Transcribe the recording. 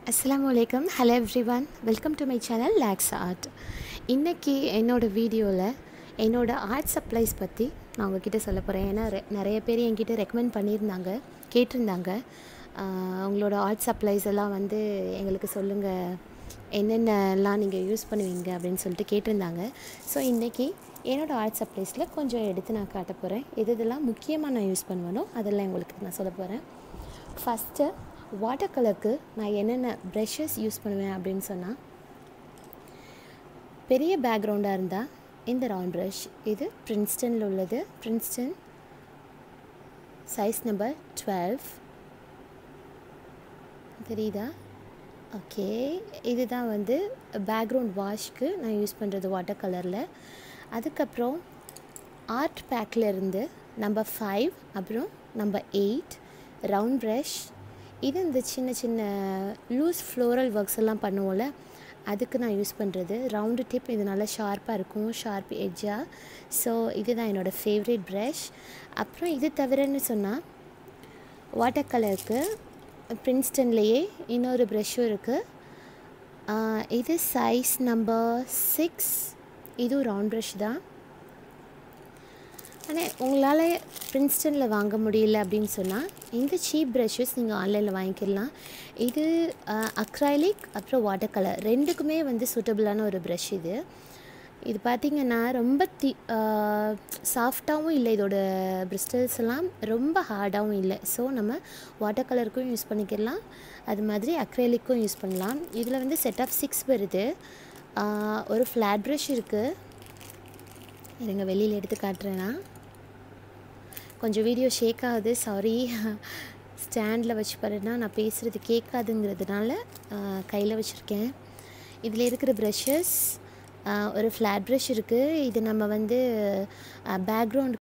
அஸ்ஸலாமு அலைக்கும் hello everyone welcome to my channel lakes art இன்றைக்கி என்னோடய வீடியோவில் என்னோடய ஆர்ட் சப்ளைஸ் பற்றி நான் உங்ககிட்ட சொல்ல போகிறேன் ஏன்னா ரெ- நிறைய பேர் என்கிட்ட ரெக்கமெண்ட் பண்ணியிருந்தாங்க கேட்டிருந்தாங்க ஆஹ் உங்களோட ஆர்ட் சப்ளைஸ் எல்லாம் வந்து எங்களுக்கு சொல்லுங்கள் என்னென்னலாம் நீங்கள் யூஸ் பண்ணுவீங்க அப்படின்னு சொல்லிட்டு கேட்டிருந்தாங்க ஸோ இன்றைக்கி என்னோடய ஆர்ட் சப்ளைஸில் கொஞ்சம் எடுத்து நான் காட்ட போகிறேன் எது இதெல்லாம் முக்கியமாக நான் யூஸ் பண்ணுவேனோ அதெல்லாம் உங்களுக்கு நான் சொல்ல போகிறேன் ஃபஸ்ட்டு வாட்டர் கலருக்கு நான் என்னென்ன ப்ரஷஸ் யூஸ் பண்ணுவேன் அப்படின்னு சொன்னால் பெரிய பேக்ரவுண்டாக இருந்தால் இந்த ரவுண்ட் ப்ரஷ் இது பிரின்ஸ்டனில் உள்ளது பிரின்ஸ்டன் சைஸ் நம்பர் டுவெல் தெரியுதா ஓகே இதுதான் வந்து பேக்ரவுண்ட் வாஷ்க்கு நான் யூஸ் பண்ணுறது வாட்டர் கலரில் அதுக்கப்புறம் ஆர்ட் பேக்கில் இருந்து நம்பர் ஃபைவ் அப்புறம் நம்பர் எயிட் ரவுண்ட் ப்ரஷ் இது இந்த சின்ன சின்ன லூஸ் ஃப்ளோரல் ஒர்க்ஸ் எல்லாம் பண்ணுவோம்ல அதுக்கு நான் யூஸ் பண்ணுறது ரவுண்டு டிப் இது நல்லா ஷார்ப்பாக இருக்கும் ஷார்ப் எட்ஜாக ஸோ இதுதான் என்னோடய ஃபேவரட் ப்ரஷ் அப்புறம் இது தவிரன்னு சொன்னால் வாட்டர் கலருக்கு பிரின்ஸ்டன்லேயே இன்னொரு ப்ரஷ்ஷும் இருக்குது இது சைஸ் நம்பர் சிக்ஸ் இதுவும் ரவுண்ட் ப்ரஷ் தான் ஆனால் உங்களால் பிரின்ஸ்டனில் வாங்க முடியல அப்படின்னு சொன்னால் இந்த சீப் ப்ரஷஸ் நீங்கள் ஆன்லைனில் வாங்கிக்கலாம் இது அக்ரைலிக் அப்புறம் வாட்டர் கலர் ரெண்டுக்குமே வந்து சூட்டபிளான ஒரு ப்ரஷ் இது இது பார்த்திங்கன்னா ரொம்ப தி சாஃப்டாகவும் இல்லை இதோட பிரிஸ்டல்ஸ் எல்லாம் ரொம்ப ஹார்டாகவும் இல்லை ஸோ நம்ம வாட்டர் கலருக்கும் யூஸ் பண்ணிக்கலாம் அது மாதிரி அக்ரைலிக்கும் யூஸ் பண்ணலாம் இதில் வந்து செட் ஆஃப் சிக்ஸ் வருது ஆஹ் ஒரு ஃப்ளாட் ப்ரஷ் இருக்குது இருங்க வெளியில் எடுத்து காட்டுறேன்னா கொஞ்சம் வீடியோ ஷேக் ஆகுது சாரி ஸ்டாண்டில் வச்சு பாருன்னா நான் பேசுகிறது கேட்காதுங்கிறதுனால கையில் வச்சுருக்கேன் இதில் இருக்கிற ப்ரஷஸ் ஒரு ஃப்ளாட் ப்ரஷ் இருக்குது இது நம்ம வந்து பேக்ரவுண்ட்